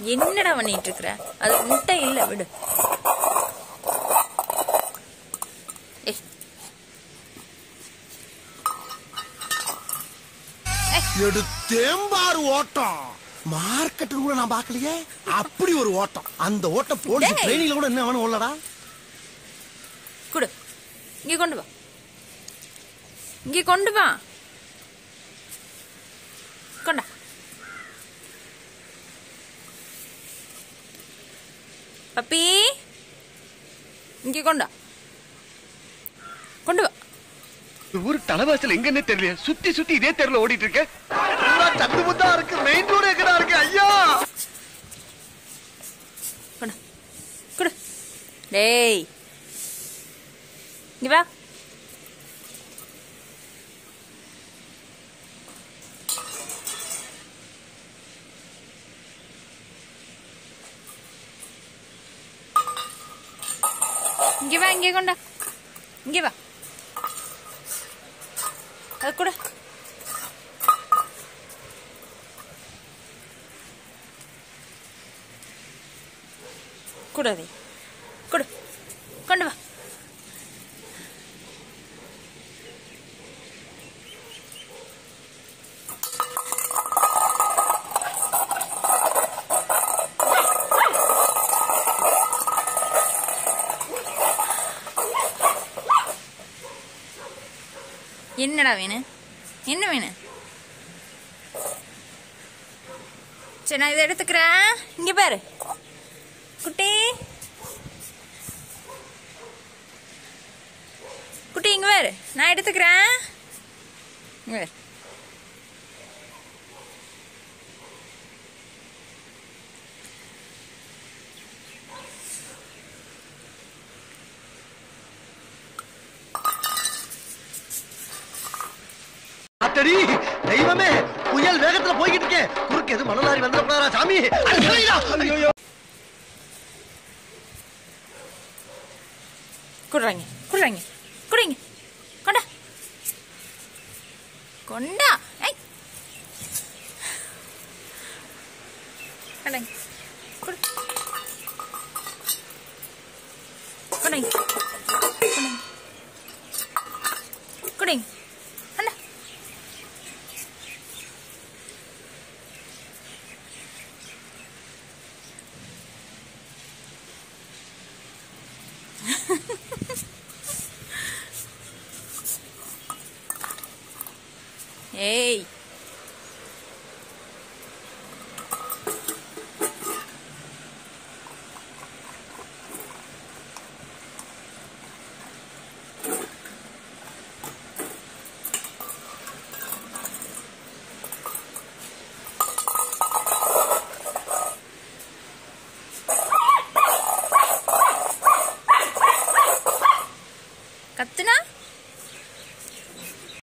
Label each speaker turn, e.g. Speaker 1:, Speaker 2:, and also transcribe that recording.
Speaker 1: என்னடா பண்ணிட்டு இருக்கிற அது முட்டை இல்ல விடு ஏய்
Speaker 2: எடுத்தேம்பாரு ஓட்டம் மார்க்கெட்டு கூட நான் பார்க்கலையே அப்படி ஒரு ஓட்டம் அந்த ஓட்டம் போலீஸ்
Speaker 1: டேய்.
Speaker 2: ட்ரைனிங்ல கூட என்ன வேணும் உள்ளடா
Speaker 1: கொடு இங்க கொண்டு வா இங்க கொண்டு வா கொண்டா பப்பி இங்க கொண்டா கொண்டு வா
Speaker 3: ஊர் தலைவாசல் எங்கன்னே தெரியல சுத்தி சுத்தி இதே தெருல ஓடிட்டு இருக்க
Speaker 2: சந்து முத்தா இருக்கு மெயின் ரோடு எங்கடா இருக்கு ஐயா
Speaker 1: கொண்டா கொடு டேய் இங்க வா இங்க வா இங்க கொண்டா இங்க வா அது கூட கூடாது கொடு கொண்டு வா என்னடா வேணும் என்ன வேணும் சரி நான் இதை எடுத்துக்கிறேன் இங்க பாரு குட்டி குட்டி இங்க வேறு நான் எடுத்துக்கிறேன் இங்க வேறு
Speaker 2: அத்தடி தெய்வமே புயல் வேகத்துல போய்கிட்டு இருக்கேன் குறுக்கு எது மணலாரி வந்துடக்கூடாதா சாமி அட, சரிடா. ஐயோ
Speaker 1: குடுறாங்க குடுறாங்க குடிங்க கொண்டா கொண்டா ஐ கொண்டாங்க குடு கொண்டாங்க கொண்டாங்க குடிங்க கொண்டா ஏய்